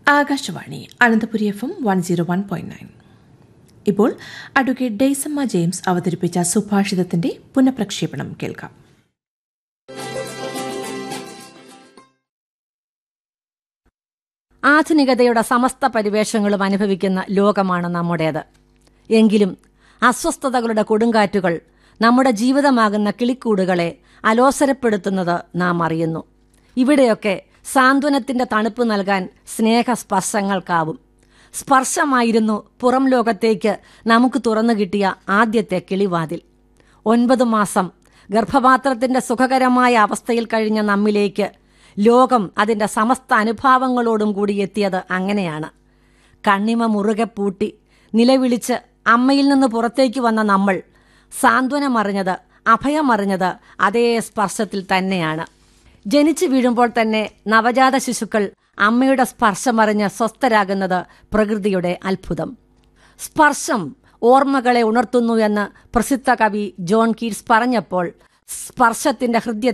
Akashvani Ananthapuri F M one zero one point nine ഇപ്പോൾ advocate Daisamma James അവതരിപ്പിച്ച സുഭാഷിതത്തിന്റെ പുനഃപ്രക്ഷേപണം കേൾക്കാം ആധുനികതയുടെ സമസ്ത പരിവേഷങ്ങളും അനുഭവിക്കുന്ന ലോകമാണ് നമ്മുടേത് എങ്കിലും അസ്വസ്ഥതകളുടെ കൊടുങ്കാറ്റുകൾ നമ്മുടെ ജീവിതമാകുന്ന കിളിക്കൂടുകളെ അലോസരപ്പെടുത്തുന്നത് നാം അറിയുന്നു ഇവിടെയൊക്കെ സാന്ത്വനത്തിന്റെ തണുപ്പ് നൽകാൻ സ്നേഹസ്പർശങ്ങൾക്കാവും സ്പർശമായിരുന്നു പുറം ലോകത്തേക്ക് നമുക്ക് തുറന്നു കിട്ടിയ ആദ്യത്തെ കിളിവാതിൽ ഒൻപത് മാസം ഗർഭപാത്രത്തിന്റെ സുഖകരമായ അവസ്ഥയിൽ കഴിഞ്ഞ നമ്മിലേക്ക് ലോകം അതിന്റെ സമസ്ത അനുഭാവങ്ങളോടും കൂടി എത്തിയത് അങ്ങനെയാണ് കണ്ണിമ മുറുകെ പൂട്ടി നിലവിളിച്ച് അമ്മയിൽ നിന്ന് പുറത്തേക്ക് വന്ന നമ്മൾ സാന്ത്വനമറിഞ്ഞത് അഭയമറിഞ്ഞത് അതേ സ്പർശത്തിൽ തന്നെയാണ് ജനിച്ചു വീഴുമ്പോൾ തന്നെ നവജാത ശിശുക്കൾ അമ്മയുടെ സ്പർശമറിഞ്ഞ് സ്വസ്ഥരാകുന്നത് പ്രകൃതിയുടെ അത്ഭുതം സ്പർശം ഓർമ്മകളെ ഉണർത്തുന്നു എന്ന് പ്രസിദ്ധ കവി ജോൺ കീറ്റ്സ് പറഞ്ഞപ്പോൾ സ്പർശത്തിന്റെ ഹൃദ്യത